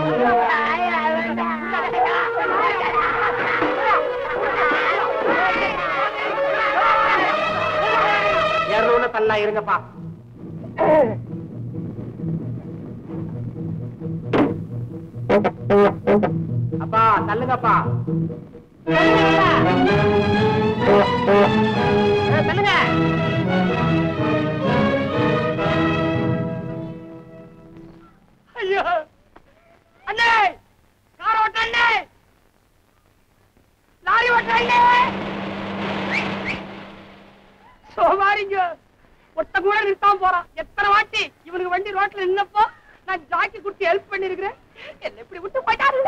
இரநூறு தள்ளா இருங்கப்பா அப்பா தள்ளுங்கப்பா ஏ, தள்ளுங்க ஐயோ அண்ணே கார் ஓட்ட அண்ணே லாரி ஓட்ட அண்ணே சோமாரிங்க ஒட்ட கூட நிறுத்தாம போறான் எத்தனை வாட்டி இவனுக்கு வண்டி ரோட்ல நின்னப்போ நான் ஜாக்கி குடுத்து ஹெல்ப் பண்ணிருக்கிறேன் என்ன இப்படி விட்டு போயிட்டாருங்க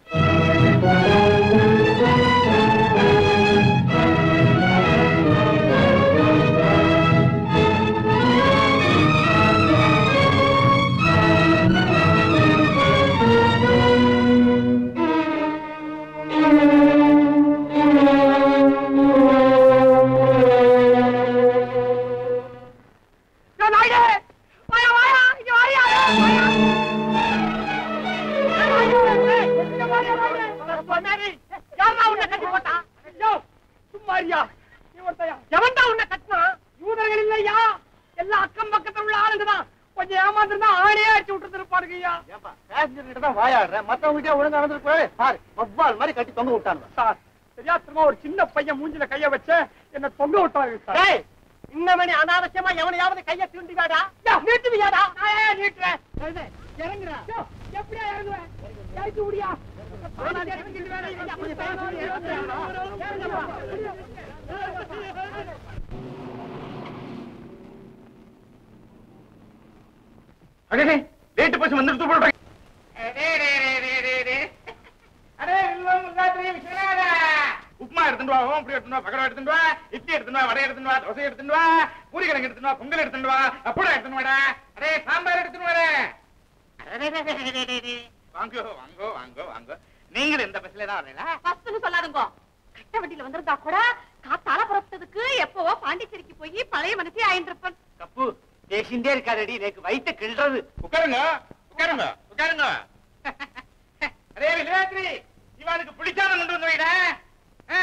யோ, நாயுடு! வாயா, வாயா, இங்க வாயா, வாயா. ஏய், இங்க வாயா, நாயுடு. பொன்னாடி, யார்றா உன்னை கட்டி போட்டா? யோ, சும்மா இருயா. நீ ஒருத்தயா. எவன்டா உன்னை கட்டினான்? யூதர்கள் இல்லையா? எல்லாம் அக்கம் பக்கத்துல உள்ள ஆளுங்கதான். கொஞ்சம் ஏமாந்திருந்தா ஆணையே அடிச்சு விட்டு இருப்பாருங்கய்யா பேசஞ்சர் கிட்ட தான் வாயாடுறேன் மத்தவங்க கிட்ட ஒழுங்கா நடந்துட்டு பாரு வவ்வால் மாதிரி கட்டி தொங்க விட்டானுங்க சார் தெரியாத்தனமா ஒரு சின்ன பையன் மூஞ்சில கைய வச்ச என்ன தொங்க விட்டாரு சார் டேய் இந்த மணி அனாவசியமா எவனையாவது கைய தூண்டி வாடா யா, நீட்டுவியாடா? நான் ஏன் நீட்டுறேன்? இறங்குறா. யோ, எப்படியா இறங்குவேன்? இறக்கி விடியா. நானா இறங்கிட்டு வேற இவன் அப்படி பேசாம இறங்குறானா? இறங்குப்பா. அடே லேட்டு பஸ் வந்துட்டு போடுறேன் உப்புமா எடுத்துட்டு வா ஓம்புரி எடுத்துட்டு வா பக்கடம் எடுத்துட்டு வா இட்லி எடுத்துட்டு வா வடை எடுத்துட்டு வா தோசை எடுத்துட்டு வா பூரி கிழங்கு எடுத்துட்டு வா பொங்கல் எடுத்துட்டு வா அப்பளம் எடுத்துட்டு வாடா அடே சாம்பார் எடுத்துட்டு வாடா வாங்கோ வாங்கோ வாங்கோ வாங்கோ நீங்களும் இந்த பஸ்ல தான் வரீங்களா பஸ்ன்னு சொல்லாதுங்க கட்ட வண்டியில வந்திருந்தா கூட காத்தால புறப்பட்டதுக்கு எப்பவோ பாண்டிச்சேரிக்கு போய் பழைய மனசே ஆயின்றிருப்பன் தப்பு பேசிண்டே இருக்காதடி எனக்கு வயித்த கிள்றது உட்காருங்க உட்காருங்க உட்காருங்க அரே விலாத்ரி இவனுக்கு பிடிச்சான கொண்டு வந்து வைடா ஆ.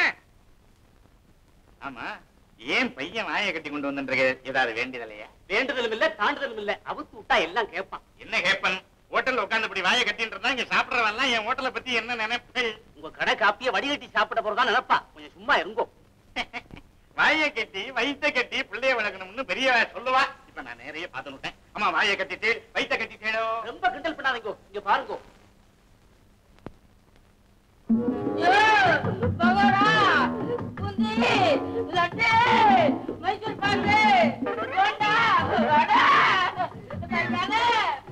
ஆமா ஏன் பையன் வாயை கட்டி கொண்டு வந்துருக்கு ஏதாவது வேண்டியதில்லையா வேண்டுதலும் இல்ல தாண்டுதலும் இல்ல அவுத்து விட்டா எல்லாம் கேட்பான் என்ன கேப்பன் ஹோட்டல்ல உட்கார்ந்து இப்படி வாயை கட்டிட்டு இருந்தா இங்க சாப்பிடறவெல்லாம் என் ஹோட்டலை பத்தி என்ன நினைப்பு உங்க கடை காப்பிய வடிகட்டி சாப்பிட போறதா நினைப்பா கொஞ்சம் சும்மா இருங்கோ வாயை கட்டி வயித்த கட்டி பிள்ளைய வளர்க்கணும்னு பெரிய சொல்லுவா இப்ப நான் நிறைய பார்த்து விட்டேன் ஆமா வாயை கட்டிட்டு வயித்த கட்டிட்டேனோ ரொம்ப கிண்டல் பண்ணாதீங்க இங்க பாருங்க பகோடா பூந்தி லட்டு மைசூர் பாக்கு போண்டா வடை தக்காளி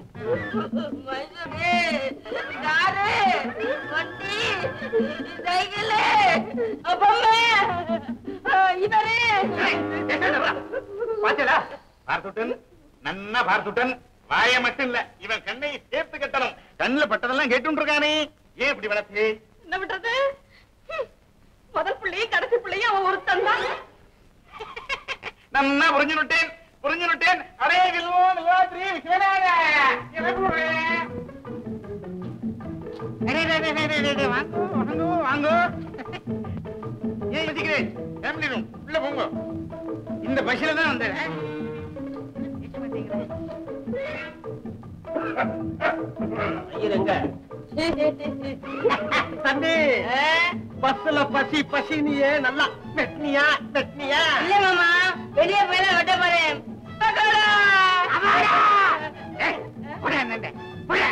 மைசூர் காரு வண்டி சைக்கிள் பொம்மை இவரு பாத்தீங்களா பார்த்துட்டன் நன்னா பார்த்துட்டன் வாய மட்டும் இல்ல இவன் கண்ணை சேர்த்து கட்டணும் கண்ணுல பட்டதெல்லாம் கேட்டு இருக்கானே ஏன் இப்படி வளர்த்து என்ன பண்றது ஹம், முதல் பிள்ளையும் கடைசி பிள்ளையும் அவன் ஒருத்தன் தான் நன்னா புரிஞ்சு விட்டேன் புரிஞ்சு விட்டேன் அடே வில்வோ வில்வாத்ரி விஸ்வநாத வாங்கோ வாங்கோ வாங்கோ ஏன் யோசிக்கிறேன் ஃபேமிலி ரூம் உள்ள போங்க இந்த பஸ்ல தான் வந்தேன் ஐயருங்க தம்பி பஸ்ல பசி பசினியே நல்லா வெட்னியா வெட்னியா இல்ல மாமா வெளியே போயில வெட்ட போறேன் பகோடா ஏய், போடா, அண்ணாண்ட, போடா.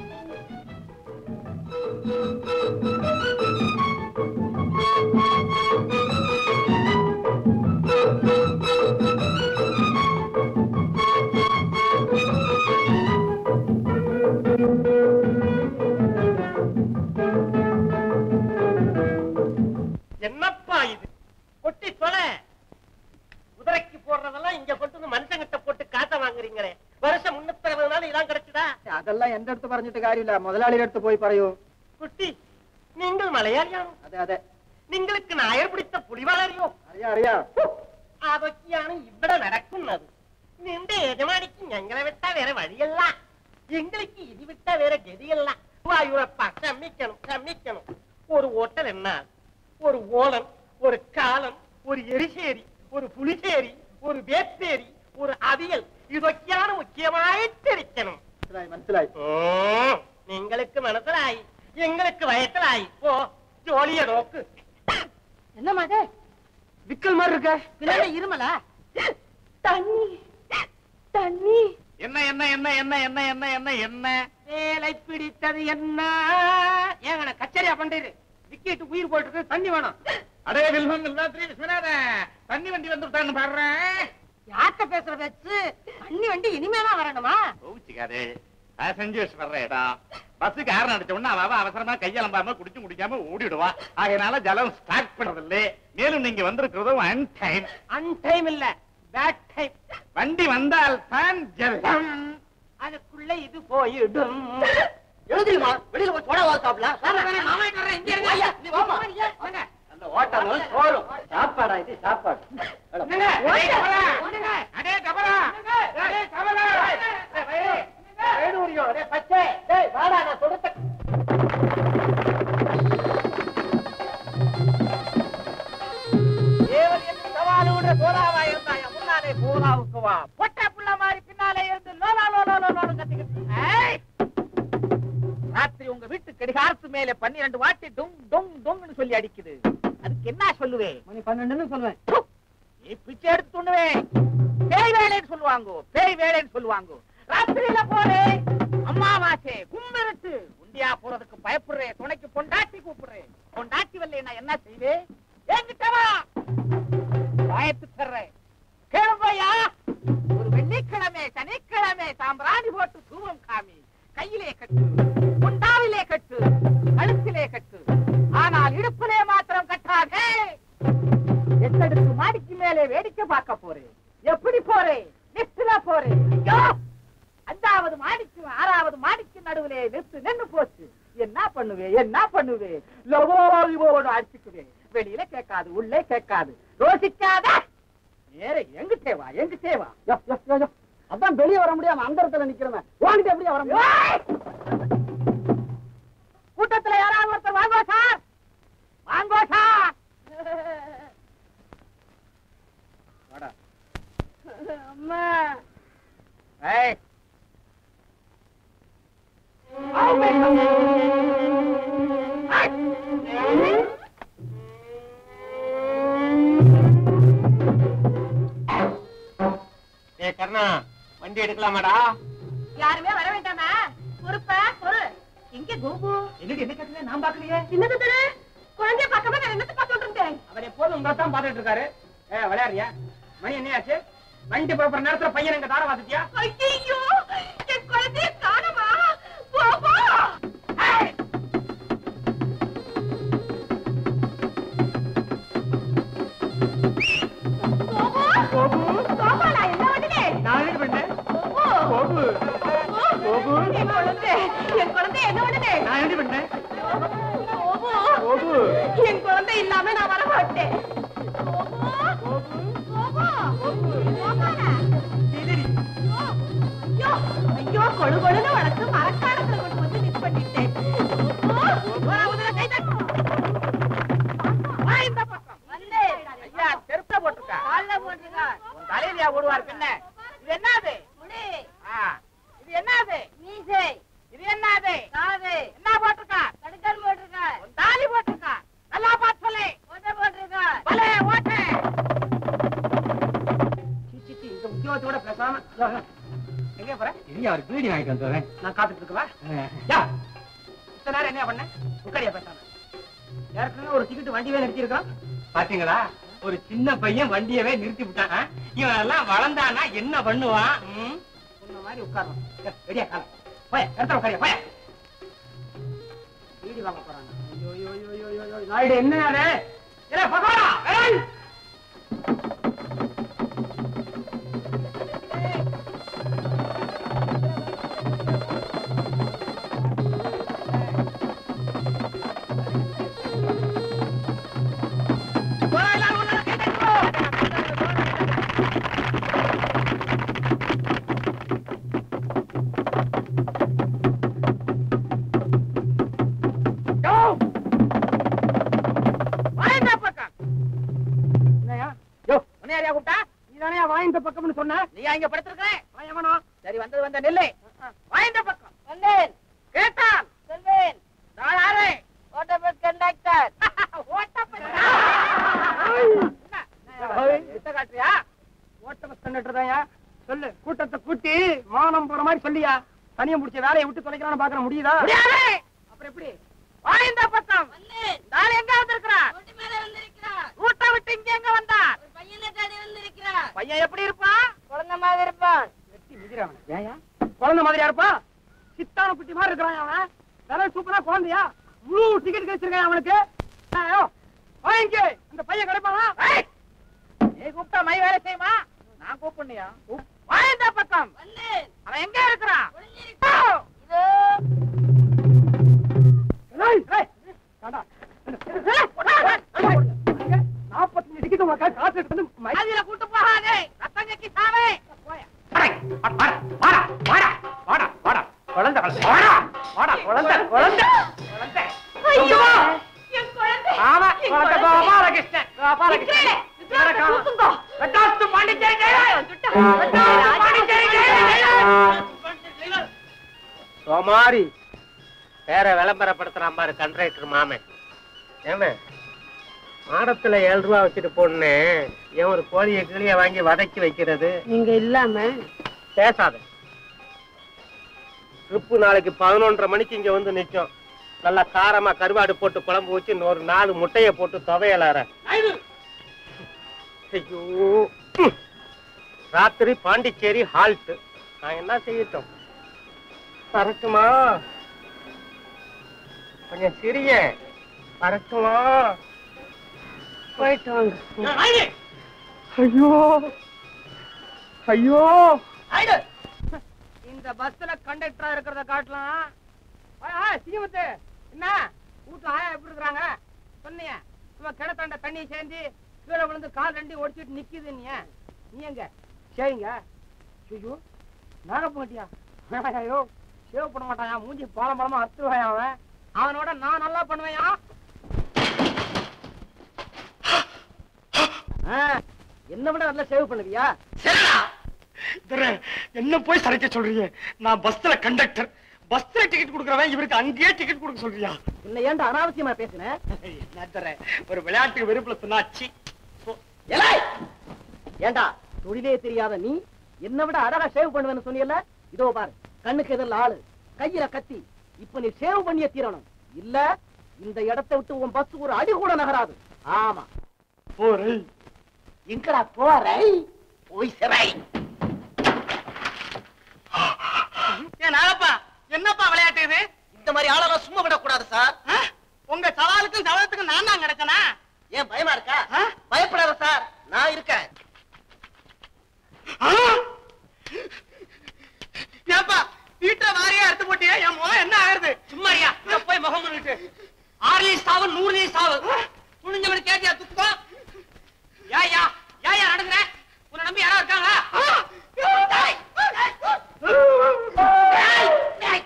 என்னப்பா இது கொட்டி தொலை குதிரைக்கு போடுறதெல்லாம் இங்க கொண்டு வந்து மனுஷங்கிட்ட போட்டு காசை வாங்குறீங்களே வருஷம் முன்னூத்தி அறுபது நாள் இதான் கிடைச்சதா അതെല്ലാം എന്റെ അടുത്ത് പറഞ്ഞിട്ട് കാര്യമില്ല മുതലാളിയുടെ അടുത്ത് പോയി പറയൂ குட்டி நீங்கள் மலையாளியாണോ അതെ അതെ നിങ്ങൾക്ക് നായർ പിടിച്ച പുലിവാളറിയോ അറിയാം അറിയാം അതൊക്കെയാണ് ഇവിടെ നടക്കുന്നത് നിന്റെ യജമാനിക്ക് ഞങ്ങളെ വിട്ടാ വേറെ വഴിയല്ല എங்களுக்கு ഇത് വിട്ടാ വേറെ ഗതിയല്ല குருவாயூரப்பா சமிக்கணும் சமிக்கணும் ஒரு ஓட்டல் என்ன ஒரு ஓலம் ஒரு காலம் ஒரு எரிசேரி ஒரு புளிசேரி ஒரு வேப்பேரி ஒரு அவியல் ഇതൊക്കെയാണ് മുഖ്യമായിട്ടിരിക്കണം മനസ്സിലായി മനസ്സിലായി ഉം, നിങ്ങൾക്ക് മനസ്സിലായി എങ്ങൾക്ക് വയറ്റിലായി ഓ ജോലിയെ നോക്ക് என்னம்மா அது വിക്കൽ மாதிரி இருக்க பின்னால இருமலா தண்ணி தண்ணி என்ன என்ன என்ன என்ன என்ன என்ன என்ன என்ன வேலை பிடித்தது என்ன ஏங்க கச்சேரியா பண்றது விக்கெட் உயிர் போயிட்டு தண்ணி வேணும் அடே வில்வம் வில்வாத்ரி விஸ்வநாதன் தண்ணி வண்டி வந்துட்டான்னு பாடுறேன் யார்கிட்ட பேசுற வச்சு தண்ணி வண்டி இனிமேதான் வரணுமா கோவிச்சுக்காரு பேசஞ்சர்ஸ் வர்ற இடம் பஸ் காரணம் அடிச்ச உடனே அவ அவ அவசரமா கையலம்பாம குடிச்சு குடிக்காம ஓடிடுவா ஆகையனால ஜலம் ஸ்டார்ட் பண்றதில்ல மேலும் நீங்க வந்திருக்கிறதும் அன் டைம் அன் டைம் இல்ல பேட் டைம் வண்டி வந்தால் தான் ஜலம் அதுக்குள்ள இது போயிடும் எழுதிருமா வெளியில போய் போட வாத்தாப்ல அந்த ஓட்டமும் சோறும் சாப்பாடா இது சாப்பாடு அடே கமலா! அடே கமலா! அடே கமலா! பச்சை டேய் வாடா நான் சொல்றத தேவன் என்று சவால் விடுற போதாவா இருந்தாயா முன்னாலே போதாவுக்கு வா பொட்ட புள்ள மாதிரி பின்னாலே இருந்து லோலா லோலா லோலோன்னு கத்திக்கிட்டு ஏய்! ராத்திரி உங்க வீட்டு கடிகாரத்து மேல பன்னிரண்டு வாட்டி டும் டும் டும்னு சொல்லி அடிக்குது அதுக்கு என்ன சொல்லுவேன் மணி பன்னெண்டுன்னு சொல்லுவேன் நீ பிச்சை எடுத்து துண்ணுவேன் பேய் வேலைன்னு சொல்லுவாங்க பேய் வேலைன்னு சொல்லுவாங்க ராத்திரியில போறேன் அம்மாவாசை கும்பிருட்டு உண்டியா போறதுக்கு பயப்படுறேன் துணைக்கு பொண்டாட்டி கூப்பிடுறேன் பொண்டாட்டி வரல நான் என்ன செய்வேன் என்கிட்ட வா பயத்து தர்றேன் கேளுங்கய்யா ஒரு வெள்ளிக்கிழமை சனிக்கிழமை சாம்பிராணி போட்டு தூவம் காமி கையிலே கட்டு குண்டாவிலே கட்டு கழுத்திலே கட்டு ஆனால் இடுப்பிலே மாத்திரம் கட்டாதே எத்தடுக்கு மாடிக்கு மேலே வேடிக்கை பார்க்க போறேன் எப்படி போறேன் லிப்ட்ல போறேன் ஐயோ அஞ்சாவது மாடிக்கு ஆறாவது மாடிக்கு நடுவுல லிப்ட் நின்னு போச்சு என்ன பண்ணுவேன் என்ன பண்ணுவேன் லவோலிவோடு அடிச்சுக்குவேன் வெளியில கேட்காது உள்ளே கேட்காது யோசிக்காத நேர எங்க தேவா எங்க தேவா யோ, யோ, யோ, யோ. அதான் வெளியே வர முடியாம அந்த இடத்துல நிக்கிறவன் வாங்கிட்டு எப்படியா வர முடியும் ஏய்! கூட்டத்துல யாராவது ஒருத்தர் வாங்கோ சார் வாங்கோ சார் அம்மா ஏய் ஏ கர்ணா வண்டி எடுக்கலாமாடா யாருமே வர வேண்டாமா பொறுப்பா பொறு எங்க கோபு என்னடி என்ன கேட்டீங்க நான் பாக்கலையே என்னது இது? குழந்தைய பார்க்காம நான் என்னத்தை பார்த்துட்டு இருந்தேன் அவர் எப்போதும் உங்களை தான் பாத்துட்டு இருக்காரு ஏ விளையாடுறியா மணி என்னையாச்சு வண்டி புறப்படுற நேரத்துல பையன் எங்க தார வாத்துட்டியா ஐயோ என் குழந்தைய காணமா பாபா கோபு கோபு நான் என்ன பண்ணினேன் நான் என்ன பண்ணேன் கோபு கோபு என் குழந்தை என் குழந்தை என்ன பண்ணினேன் நான் என்ன பண்ணேன் கோபு கோபு என் குழந்தை இல்லாம நான் வர மாட்டேன் ஐயோ ஐயோ கொழு கொழுன்னு வளர்த்து மரக்காலத்துல கொண்டு வந்து மிஸ் பண்ணிட்டேன் வா இந்த பக்கம் ஐயா செருப்புல போட்டிருக்கா உன் தலையிலயா ஓடுவார் பின்ன இது என்னது ஆ, இது என்னது இது என்னது என்ன போட்டிருக்கா உன் தாலி போட்டிருக்கா நல்லா பார்த்து சொல்லு பலே ஓட்டு சீ, சீ, இந்த உத்தியோகத்தோட பேசாம எங்க போற இல்லையா அவர் பீடி வாங்கிட்டு வந்துடுறேன் நான் காத்துட்டு இருக்கவா யா இத்தனை நேரம் என்ன பண்ண உட்காரியா பேசாம ஏற்கனவே ஒரு டிக்கெட் வண்டியே நிறுத்திருக்கான் பாத்தீங்களா ஒரு சின்ன பையன் வண்டியவே நிறுத்தி விட்டான் இவன் எல்லாம் வளர்ந்தானா என்ன பண்ணுவான் ம்? உன்ன மாதிரி உட்காரணும் ரெடியா கால போய இடத்துல உட்காரியா போய வீடு வாங்க போறாங்க ஐயோ ஐயோ ஐயோ ஐயோ ஐயோ நாயுடு என்ன அது ஏலே பகவானா ஏய் போய் எல்லாரும் உள்ள கை தட்டுங்க. வாய்ந்த பக்கம்னு சொன்ன நீ அங்க படுத்திருக்கிறேன் பயமனோ சரி வந்தது வந்த நெல்லை வாய்ந்த பக்கம் வந்தேன் கேட்டான் சொல்வேன் நாளாரே ஓட்டபஸ் கண்டக்டர் ஓட்டபஸ் வித்த காட்டுறியா ஓட்ட பஸ் கண்டக்டர் சொல்லு கூட்டத்தை கூட்டி மானம் போற மாதிரி சொல்லியா தனியா முடிச்ச வேலையை விட்டு தொலைக்கலாம்னு பாக்குற முடியுதா முடியாது அப்புறம் எப்படி வாய்ந்த பக்கம் நாள் எங்க வந்திருக்கிறான் ரூட்டை விட்டு இங்க எங்க வந்தான் பையன் எப்படி இருப்பான் குழந்தை மாதிரி இருப்பான் வெட்டி மிதிறான் குழந்தை மாதிரியா இருப்பா சித்தான குட்டி மாதிரி இருக்கிறான் அவன் வேலை சூப்பரா குழந்தையா முழு டிக்கெட் கிடைச்சிருக்கான் அவனுக்கு ஐயோ, வாங்கிக்க அந்த பையன் கிடைப்பானா ஏய், நீ கூப்பிட்டா மை வேலை செய்யுமா நான் கூப்பிடுனியா வாய்ந்த பக்கம் அவன் எங்க இருக்கிறான் ஏய், ஏய், வேண்டாம். நாற்பத்தஞ்சு டிக்கெட் உனக்கா காசு எடுத்து வந்து மை- அதில கூட்டு போகாதே ரத்தம் கக்கி சாவே குழந்தை வாடா வாடா குழந்தை குழந்தை குழந்தை ஐயோ என் குழந்தை ஆமா என் குழந்தை குழந்தை. கோபாலகிருஷ்ணன் விக்ரே, கோபாலகிருஷ்ணன் விக்ரே, தூக்குங்கோ. வெட்டாஸ்து பாண்டிச்சேரி ஜெயலலிதா. சுட்டா. வெட்டாஸ்து பாண்டிச்சேரி ஜெயலலிதா. சோமாரி பேர விளம்பரப்படுத்துறான் பாரு கண்ட்ராக்டர் மாமன் ஏமே மாடத்துல ஏழு ரூபா வச்சுட்டு போன்னு ஏன் ஒரு கோழியை கிளிய வாங்கி வதக்கி வைக்கிறது நீங்க இல்லாம பேசாத ட்ரிப்பு நாளைக்கு பதினொன்றரை மணிக்கு இங்க வந்து நிக்கும் நல்லா காரமா கருவாடு போட்டு குழம்பு வச்சு இன்னொரு நாலு முட்டைய போட்டு துவையலார ஐயோ ம். ராத்திரி பாண்டிச்சேரி ஹால்ட் நான் என்ன செய்யட்டும் வரட்டுமா கொஞ்சம் சிறிய வரட்டுமா போயிட்டு வாங்க ஐயோ ஐயோ இந்த பஸ்ல கண்டக்டரா இருக்கிறத காட்டலாம் சீமத்து என்ன வீட்டுல ஆயா எப்படி இருக்கிறாங்க சொன்னீங்க சும்மா கிணத்தாண்ட தண்ணி சேர்ந்து கீழே விழுந்து கால் ரெண்டையும் ஒடிச்சிட்டு நிக்குது நீ நீ எங்க சரிங்க ஐயோ நாக போட்டியா ஐயோ சேவ் பண்ண மாட்டாயா மூஞ்சி பாலம் பாலமா அத்துவாயா அவன் அவனோட நான் நல்லா பண்ணுவேயா என்ன விட நல்லா சேவ் பண்ணுவியா என்ன போய் சரைக்க சொல்றீங்க நான் பஸ்ல கண்டக்டர் பஸ்ல டிக்கெட் கொடுக்கறவன் இவருக்கு அங்கேயே டிக்கெட் கொடுக்க சொல்றியா என்ன ஏன்டா அனாவசியமா பேசுன நான் தரேன் ஒரு விளையாட்டுக்கு வெறுப்புல சொன்னாச்சு ஏண்டா தொழிலே தெரியாத நீ என்ன விட அழகா சேவ் பண்ணுவேன்னு சொன்னியல்ல இதோ பாரு கண்ணுக்கு எதிரில் ஆளு கையில கத்தி இப்ப நீ சேவ் பண்ணிய தீரணும் இல்ல இந்த இடத்தை விட்டு உன் பஸ் ஒரு அடி கூட நகராது ஆமா போரை எங்கடா போற போய் சிறை ஏன் நாகப்பா என்னப்பா விளையாட்டு இது இந்த மாதிரி ஆளெல்லாம் சும்மா விடக்கூடாது சார் ஆ? உங்க சவாலுக்கும் சவாலத்துக்கும் நான் தான் கிடைச்சனா ஏன் பயமா இருக்கா பயப்படாத சார் நான் இருக்கேன் ஏப்பா வீட்டுல வாரியா எடுத்து போட்டியா என் முகம் என்ன ஆகுது சும்மாரியா இங்க போய் முகம் பண்ணிட்டு ஆறு சாவு நூறு சாவு துணிஞ்சவனு கேட்டியா துக்கம் ஏயா ஏயா நடந்துற உன்னை நம்பி யாரா இருக்காங்களா டேய், டேய்,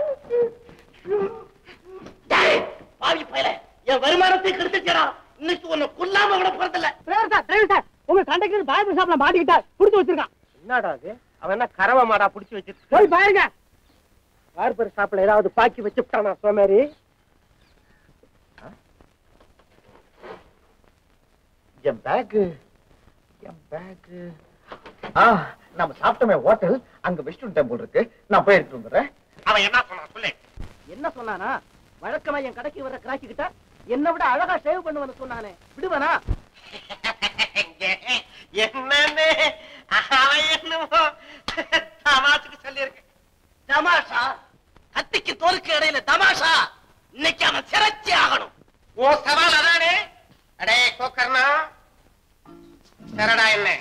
டேய், பாவி பயலே என் வருமானத்தை கெடுத்துச்சடா இன்னைக்கு உன்னை கொல்லாம விட போறதில்ல டிரைவர் சார் டிரைவர் சார் உங்க கண்டக்டர் பாயபுரி ஷாப்ல மாட்டிக்கிட்டா புடிச்சு வச்சிருக்கான் என்னடா அது அவன் என்ன கறவை மாடா புடிச்சு வச்சிருக்கான் போய் பாருங்க பார்பர் ஷாப்ல ஏதாவது பாக்கி வச்சுட்டானா சோமாரி என் பேக்கு என் பேக்கு ஆ நம்ம சாப்பிட்டோமே ஹோட்டல் அங்க விஷ்ணு டெம்பிள் இருக்கு நான் போய் எடுத்துட்டு வந்துடுறேன் அவன் என்ன சொன்னான் சொல்லு என்ன சொன்னானா வழக்கமா என் கடைக்கு வர கிராக்கிக்கிட்ட என்னை விட அழகா சேவ் பண்ணுவேன்னு சொன்னானே விடுவனா என்னன்னு அவன் என்னமோ தமாசுக்கு சொல்லியிருக்கு தமாஷா கத்திக்கு தோலுக்கு இடையில தமாஷா இன்னைக்கு அவன் சிறைச்சி ஆகணும் ஓ சவால் அதானே அடே கோக்கர்ணா சரடா என்ன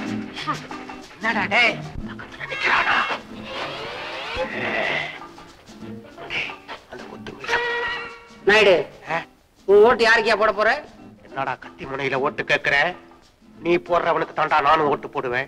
என்னடா டேய் நாயுடு ஆ? உன் ஓட்டு யாருக்கியா போட போற என்னடா கத்தி முனையில ஓட்டு கேக்குற நீ போடுறவனுக்கு தாண்டா நானும் ஓட்டு போடுவேன்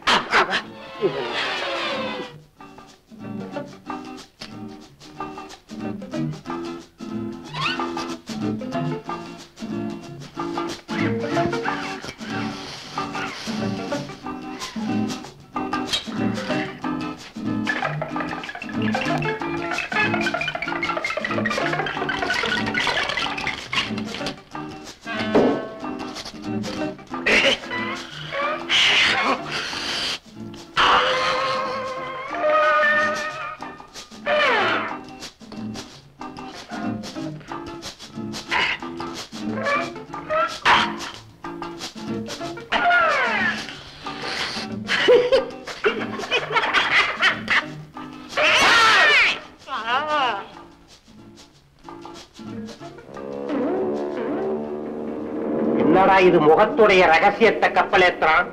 என்னடா இது முகத்துடைய ரகசியத்தை கப்பலேத்துறான்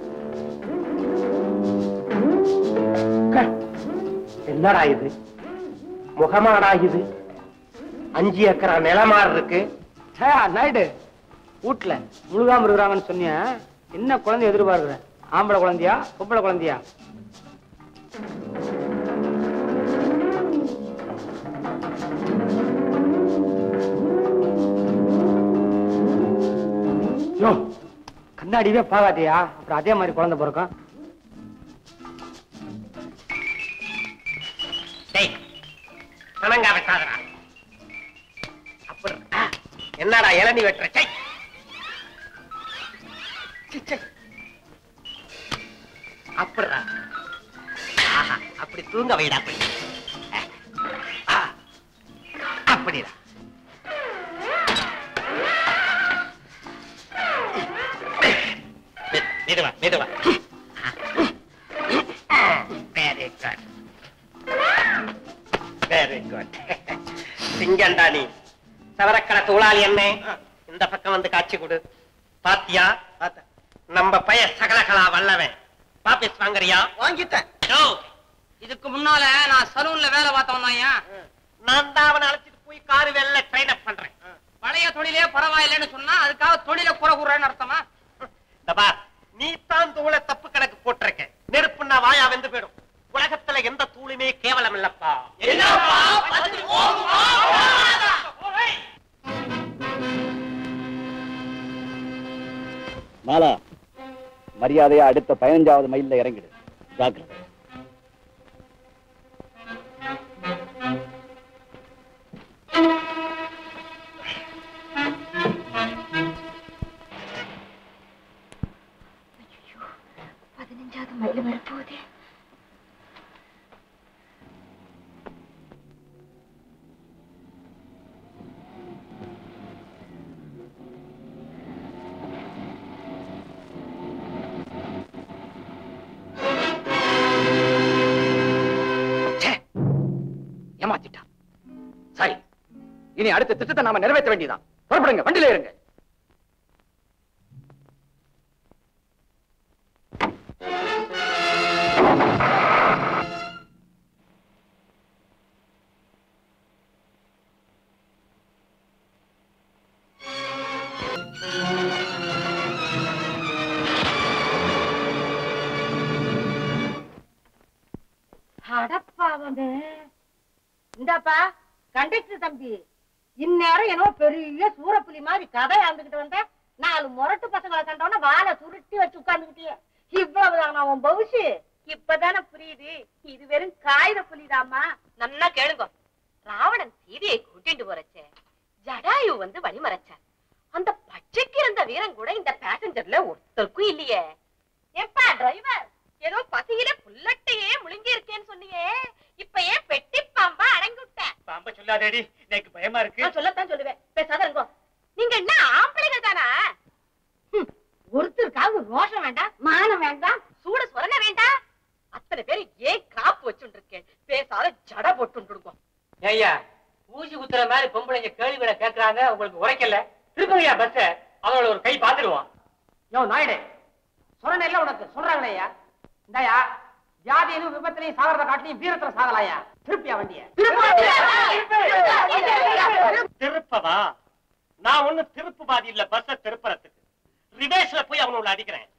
க- என்னடா இது முகமாடா இது அஞ்சு ஏக்கரா நிலமாறு இருக்கு நாயுடு வீட்டுல முழுகாம இருக்கிறாங்கன்னு சொன்னிய என்ன குழந்தை எதிர்பார்க்கிற ஆம்பளை குழந்தையா பொம்பளை குழந்தையா யோ, கண்ணாடியே பார்க்காதியா அப்புறம் அதே மாதிரி குழந்தை பிறக்கும் டேய் கணங்கா வெட்டாதடா அப்படி ஆ, என்னடா இளநி வெட்டுற சை சி, சை. அப்படிடா ஆஹா, அப்படி தூங்க வைடா அப்படி ஆ, அப்படிடா மெ- மெதுவா மெதுவா வெரி குட் வெரி குட் சிங்கண்டா நீ சவரக்கடை தோளாளி என்ன இந்த பக்கம் வந்து காட்சி கொடு பாத்தியா நம்ம பைய சகலகலா வல்லவன் பாப்பிஸ் வாங்குறியா வாங்கிட்டேன் யோ, இதுக்கு முன்னால நான் சலூன்ல வேலை பார்த்தவன் தான் நான் தான் அவனை அழைச்சிட்டு போய் காரு வேலை ட்ரெயின் அப் பண்றேன் பழைய தொழிலே பரவாயில்லைன்னு சொன்னா அதுக்காக தொழில குறை கூறன்னு அர்த்தமா இந்த பார் நீ தான் தூளை தப்பு கணக்கு போட்டிருக்க நெருப்புன்னா வாயா வெந்து போயிடும் உலகத்துல எந்த தூளுமே கேவலம் இல்லப்பா மாலா மரியாதையா அடுத்த பதினஞ்சாவது மைல்ல இறங்கிடு ஜாக்கிரதை பதினஞ்சாவது மைல் வரப்போகுது ஏமாத்திட்டான் சரி இனி அடுத்த திட்டத்தை நாம நிறைவேற்ற வேண்டியதான் புறப்படுங்க வண்டியில இருங்க அடப்பாவமே இந்தாப்பா கண்டக்டர் தம்பி இந்நேரம் என்னவோ பெரிய சூரப்புலி மாதிரி கதை ஆண்டுகிட்டு வந்த நாலு முரட்டு பசங்களை கண்டவன வாழை சுருட்டி வச்சு உட்கார்ந்துகிட்டியே இவ்வளவுதான் உன் பவுசு இப்பதானே புரியுது இது வெறும் காகித புலிதாமா நன்னா கேளுங்க ராவணன் சீதையை கூட்டிட்டு போறச்சே ஜடாயு வந்து வழிமறைச்சார் அந்த பச்சைக்கு இருந்த வீரன் கூட இந்த பேசஞ்சர்ல ஒருத்தருக்கும் இல்லையே எப்பா டிரைவர் ஏதோ பசியில புல்லட்டையே முழுங்கி இருக்கேன்னு சொன்னியே இப்ப ஏன் பெட்டி பாம்பா அடங்கி விட்ட பாம்ப சொல்லாதேடி எனக்கு பயமா இருக்கு நான் சொல்லத்தான் சொல்லுவேன் பேசாத இருங்கோ நீங்க என்ன ஆம்பளைகள் தானா ஹம், ஒருத்தருக்காவது ரோஷம் வேண்டாம் மானம் வேண்டாம் சூடு சொரண வேண்டாம் அத்தனை பேர் ஏன் காப்பு வச்சுட்டு இருக்கேன் பேசாத ஜட போட்டு இருக்கோம் ஐயா ஊசி குத்துற மாதிரி பொம்பளைங்க கேள்விகளை கேக்குறாங்க உங்களுக்கு உரைக்கல திருப்பங்கய்யா பஸ் அவளோட ஒரு கை பாத்துருவான் யோ நாயுடு சொன்ன உனக்கு சொல்றாங்களே ஐயா இந்தாயா வியாதியிலும் விபத்திலையும் சாகிறத காட்டிலையும் வீரத்துல சாகலாயா திருப்பியா வண்டிய திருப்பவா நான் ஒண்ணு திருப்பு பாதி இல்ல பஸ்ஸ திருப்புறதுக்கு ரிவேஸ்ல போய் அவனோட அடிக்கிறேன்